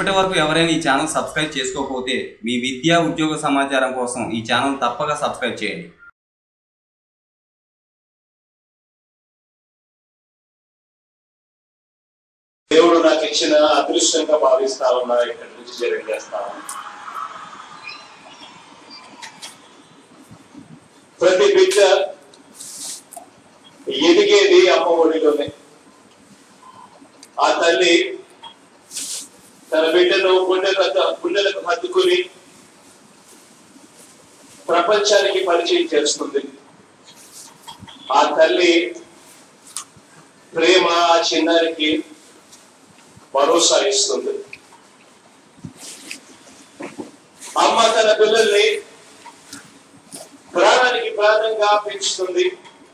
ఇప్పటి వరకు ఎవరైనా ఈ ఛానల్ సబ్స్క్రైబ్ చేసుకోకపోతే మీ విద్యా ఉద్యోగ సమాచారం కోసం ఈ ఛానల్ తప్పక సబ్స్క్రైబ్ చేయండి దేవుడు నాకు ఇచ్చిన అదృష్టంగా భావిస్తా ఉన్నా ఇక్కడి నుంచి జరిగేస్తా ఉన్నా ప్రతి బిడ్డ ఎదిగేది అమ్మ ఒడిలోనే ఆ తల్లి తన బిడ్డను గుండెలకు గుండెలకు హత్తుకుని ప్రపంచానికి పరిచయం చేస్తుంది ఆ తల్లి ప్రేమ ఆ చిన్నారికి భరోసా ఇస్తుంది అమ్మ తన పిల్లల్ని ప్రాణానికి ప్రాణంగా పెంచుతుంది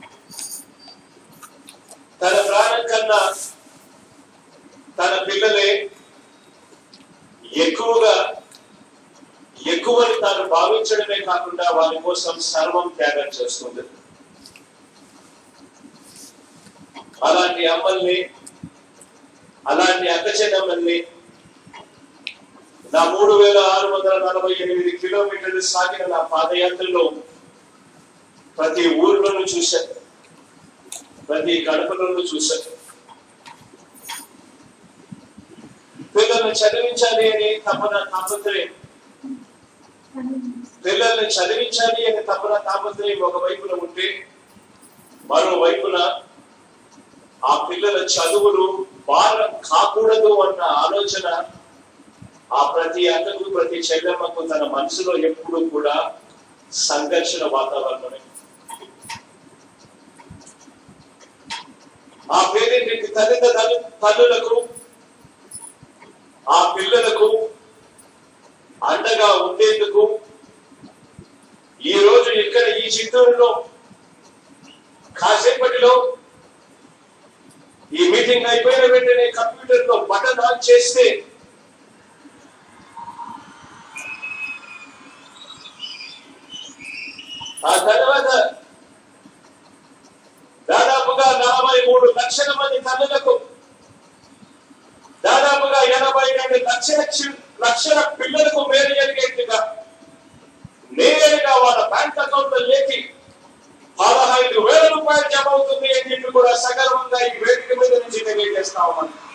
తన ప్రాణం కన్నా తన పిల్లలే ఎక్కువగా ఎక్కువని తాను భావించడమే కాకుండా వారి కోసం సర్వం త్యాగం చేస్తుంది అలాంటి అమ్మల్ని అలాంటి అక్కచెల్లెమ్మల్ని నా మూడు వేల ఆరు వందల నలభై ఎనిమిది కిలోమీటర్లు సాగిన నా పాదయాత్రలో ప్రతి ఊర్లోనూ చూశాను ప్రతి గడపలోనూ చూశాను పిల్లల్ని చదివించాలి అని తపన తాపత్రయం పిల్లల్ని చదివించాలి అని తపన తాపత్రయం ఒక వైపున ఉంటే మరో వైపున ఆ పిల్లల చదువులు భారం కాకూడదు అన్న ఆలోచన ఆ ప్రతి అక్కకు ప్రతి చెల్లెమ్మకు తన మనసులో ఎప్పుడు కూడా సంఘర్షణ వాతావరణమే ఆ పేరింటికి తల్లిదండ్రులు తల్లులకు ఆ పిల్లలకు అండగా ఉండేందుకు ఈ రోజు ఇక్కడ ఈ చిత్తూరులో కాసేపటిలో ఈ మీటింగ్ అయిపోయిన వెంటనే కంప్యూటర్ లో బటన్ ఆన్ చేస్తే ఆ తర్వాత దాదాపుగా నలభై మూడు లక్షల మంది తల్లులకు దాదాపుగా ఎనభై రెండు లక్షల చి- లక్షల పిల్లలకు మేలు జరిగేట్టుగా నేరుగా వాళ్ళ బ్యాంక్ అకౌంట్ లో లేకి పదహైదు వేల రూపాయలు జమ అవుతుంది అని చెప్పి కూడా సగర్వంగా ఈ వేదిక మీద నుంచి తెలియజేస్తా ఉన్నాను